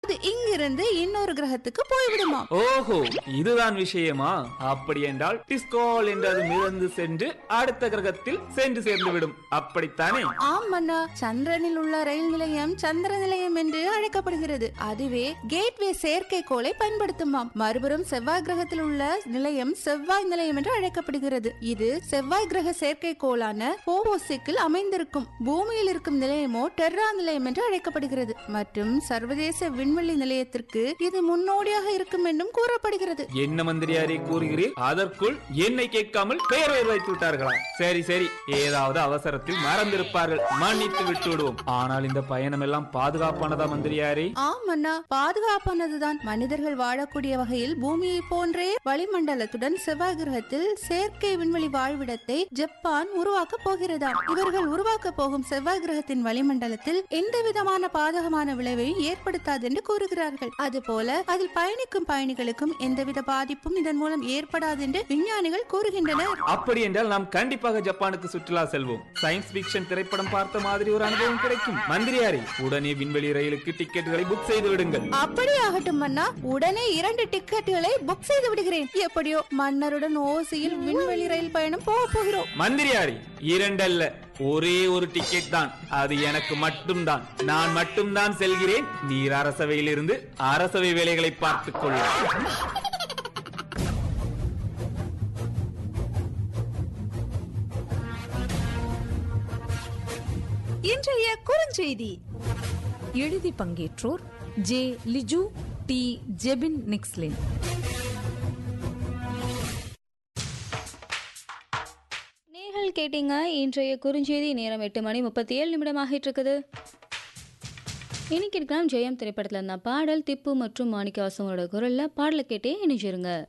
அது இங்கிருந்து இன்னொரு கிரகத்துக்கு போய்விடுமா ஓஹோ இதுதான் விஷயமா அப்படி என்றால் டிஸ்கால் என்று அது மிதந்து சென்று அடுத்த கிரகத்தில் சென்று சேர்ந்து விடும் அப்படித்தானே ஆம் மன்னா சந்திரனில் உள்ள ரயில் நிலையம் சந்திர நிலையம் என்று அழைக்கப்படுகிறது அதுவே கேட்வே செயற்கைக்கோளை பயன்படுத்துமாம் மறுபுறம் செவ்வாய் கிரகத்தில் உள்ள நிலையம் செவ்வாய் நிலையம் என்று அழைக்கப்படுகிறது இது செவ்வாய் கிரக செயற்கைக்கோளான போவோசிக்கில் அமைந்திருக்கும் பூமியில் இருக்கும் நிலையமோ டெர்ரா நிலையம் என்று அழைக்கப்படுகிறது மற்றும் சர்வதேச விண்வெளி நிலையத்திற்கு இது முன்னோடியாக இருக்கும் என்றும் கூறப்படுகிறது என்ன மந்திரியாரே கூறுகிறீர் அதற்குள் என்னை கேட்காமல் பெயர் வேறு வைத்து விட்டார்களா சரி சரி ஏதாவது அவசரத்தில் மறந்திருப்பார்கள் மன்னித்து விட்டு விடுவோம் ஆனால் இந்த பயணம் எல்லாம் பாதுகாப்பானதா மந்திரியாரே ஆம் அண்ணா பாதுகாப்பானதுதான் மனிதர்கள் வாழக்கூடிய வகையில் பூமியை போன்றே வளிமண்டலத்துடன் செவ்வாய் கிரகத்தில் செயற்கை விண்வெளி வாழ்விடத்தை ஜப்பான் உருவாக்க போகிறதாம் இவர்கள் உருவாக்க போகும் செவ்வாய் கிரகத்தின் வளிமண்டலத்தில் எந்த விதமான பாதகமான விளைவையும் ஏற்படுத்தாது என்று கூறுகிறார்கள் அதுபோல அதில் பயணிக்கும் பயணிகளுக்கும் எந்தவித பாதிப்பும் இதன் மூலம் ஏற்படாது என்று விஞ்ஞானிகள் கூறுகின்றனர் அப்படி என்றால் நாம் கண்டிப்பாக ஜப்பானுக்கு சுற்றுலா செல்வோம் சயின்ஸ் பிக்ஷன் திரைப்படம் பார்த்த மாதிரி ஒரு அனுபவம் கிடைக்கும் மந்திரியாரே உடனே விண்வெளி ரயிலுக்கு டிக்கெட்டுகளை புக் செய்து விடுங்கள் அப்படி ஆகட்டும் மன்னா உடனே இரண்டு டிக்கெட்டுகளை புக் செய்து விடுகிறேன் எப்படியோ மன்னருடன் ஓசியில் விண்வெளி ரயில் பயணம் போக போகிறோம் மந்திரியாரி இரண்டல்ல ஒரே ஒரு டிக்கெட் தான் அது எனக்கு மட்டும்தான் நான் மட்டும்தான் செல்கிறேன் நீர் அரசவையில் இருந்து அரசவை வேலைகளை பார்த்துக் கொள்ள இன்றைய குறுஞ்செய்தி எழுதி பங்கேற்றோர் ஜே லிஜு டி ஜெபின் நிக்ஸ்லின் நேர்கள் கேட்டீங்க இன்றைய குறுஞ்செய்தி நேரம் எட்டு மணி முப்பத்தி ஏழு நிமிடம் ஆகிட்டு இருக்குது இன்னைக்கு இருக்கலாம் ஜெயம் திரைப்படத்தில் இருந்த பாடல் திப்பு மற்றும் மாணிக்கவாசங்களோட குரல்ல பாடலை கேட்டே இணைஞ்சிருங்க